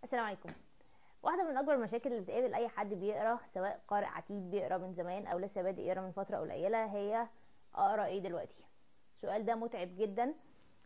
السلام عليكم واحدة من أكبر المشاكل اللي بتقابل أي حد بيقرا سواء قارئ عتيد بيقرا من زمان أو لسه بادئ يقرا من فترة قليلة هي أقرا إيه دلوقتي السؤال ده متعب جدا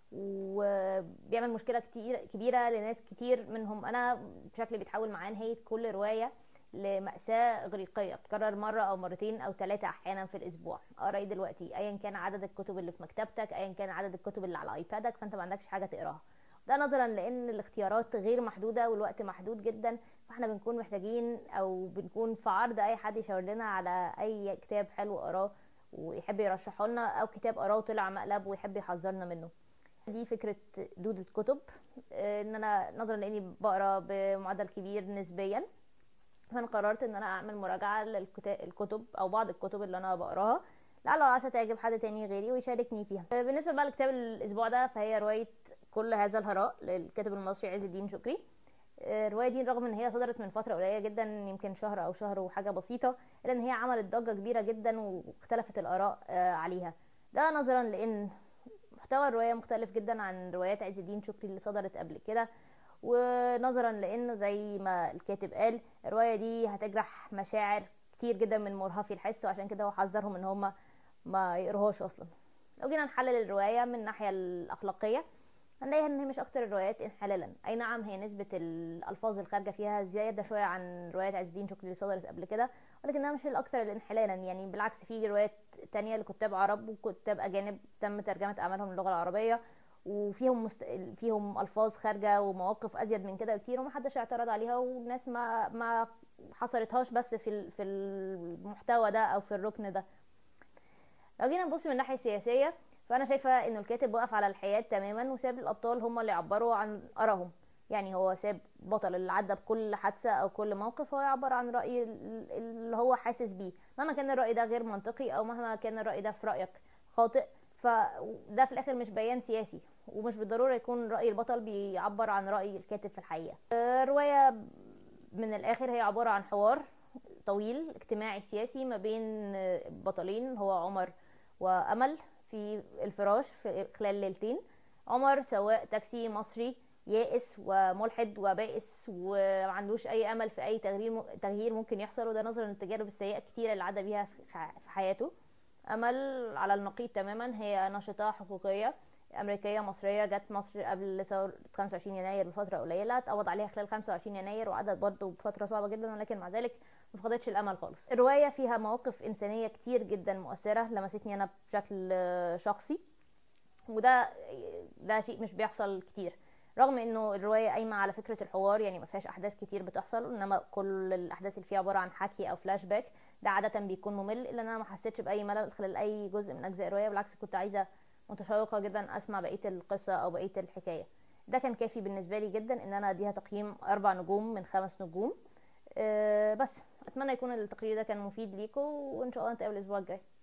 وبيعمل مشكلة كتير كبيرة لناس كتير منهم أنا بشكل بيتحول معاه نهاية كل رواية لمأساة إغريقية بتكرر مرة أو مرتين أو ثلاثة أحيانا في الأسبوع أقرا إيه دلوقتي أيا كان عدد الكتب اللي في مكتبتك أيا كان عدد الكتب اللي على أيبادك فأنت ما عندكش حاجة تقراها ده نظرا لان الاختيارات غير محدوده والوقت محدود جدا فاحنا بنكون محتاجين او بنكون في عرض اي حد يشاور لنا على اي كتاب حلو قراه ويحب يرشحه لنا او كتاب قراه وطلع مقلب ويحب يحذرنا منه دي فكره دودة كتب ان انا نظرا لاني بقرا بمعدل كبير نسبيا فانا قررت ان انا اعمل مراجعه للكتب او بعض الكتب اللي انا بقراها لعل وعسى تعجب حد تاني غيري ويشاركني فيها بالنسبه بقى لكتاب الاسبوع ده فهي روايه كل هذا الهراء للكاتب المصري عز الدين شكري الروايه دي رغم ان هي صدرت من فتره قليله جدا يمكن شهر او شهر وحاجه بسيطه الا ان هي عملت ضجه كبيره جدا واختلفت الاراء عليها ده نظرا لان محتوى الروايه مختلف جدا عن روايات عز الدين شكري اللي صدرت قبل كده ونظرا لانه زي ما الكاتب قال الروايه دي هتجرح مشاعر كتير جدا من مرهفي الحس وعشان كده هو حذرهم ان هم ما يقروهاش اصلا لو جينا نحلل الروايه من الناحيه الاخلاقيه هنلاقيها ان هي مش اكتر الروايات انحلالا اي نعم هي نسبه الالفاظ الخارجه فيها زياده شويه عن روايات عز الدين شكري اللي صدرت قبل كده ولكنها مش الاكثر انحلالا يعني بالعكس في روايات تانية لكتاب عرب وكتاب اجانب تم ترجمه اعمالهم للغه العربيه وفيهم مست... فيهم الفاظ خارجه ومواقف ازيد من كده كتير ومحدش اعترض عليها والناس ما ما حصرتهاش بس في في المحتوى ده او في الركن ده لو جينا نبص من الناحيه السياسيه فانا شايفه انه الكاتب وقف على الحياد تماما وساب الابطال هم اللي يعبروا عن ارائهم يعني هو ساب بطل اللي عدى بكل حادثه او كل موقف هو يعبر عن راي اللي هو حاسس بيه مهما كان الراي ده غير منطقي او مهما كان الراي ده في رايك خاطئ فده في الاخر مش بيان سياسي ومش بالضروره يكون راي البطل بيعبر عن راي الكاتب في الحقيقه الروايه من الاخر هي عباره عن حوار طويل اجتماعي سياسي ما بين بطلين هو عمر وامل في الفراش في خلال ليلتين عمر سواق تاكسي مصري يائس وملحد وبائس ومعندوش اي امل في اي تغيير تغيير ممكن يحصل وده نظرا للتجارب السيئه الكتيره اللي عدى بيها في حياته امل على النقيض تماما هي ناشطه حقوقيه امريكيه مصريه جت مصر قبل ثوره 25 يناير بفتره قليله اتقبض عليها خلال 25 يناير وعدت برضه بفتره صعبه جدا ولكن مع ذلك ما فقدتش الامل خالص الروايه فيها مواقف انسانيه كتير جدا مؤثره لمستني انا بشكل شخصي وده ده شيء مش بيحصل كتير رغم انه الروايه قايمه على فكره الحوار يعني ما فيهاش احداث كتير بتحصل انما كل الاحداث اللي فيها عباره عن حكي او فلاش باك ده عاده بيكون ممل الا انا ما حسيتش باي ملل خلال اي جزء من اجزاء الروايه بالعكس كنت عايزه متشوقه جدا اسمع بقيه القصه او بقيه الحكايه ده كان كافي بالنسبه لي جدا ان انا اديها تقييم اربع نجوم من خمس نجوم أه بس اتمنى يكون التقرير ده كان مفيد ليكم وان شاء الله نتقابل الاسبوع الجاي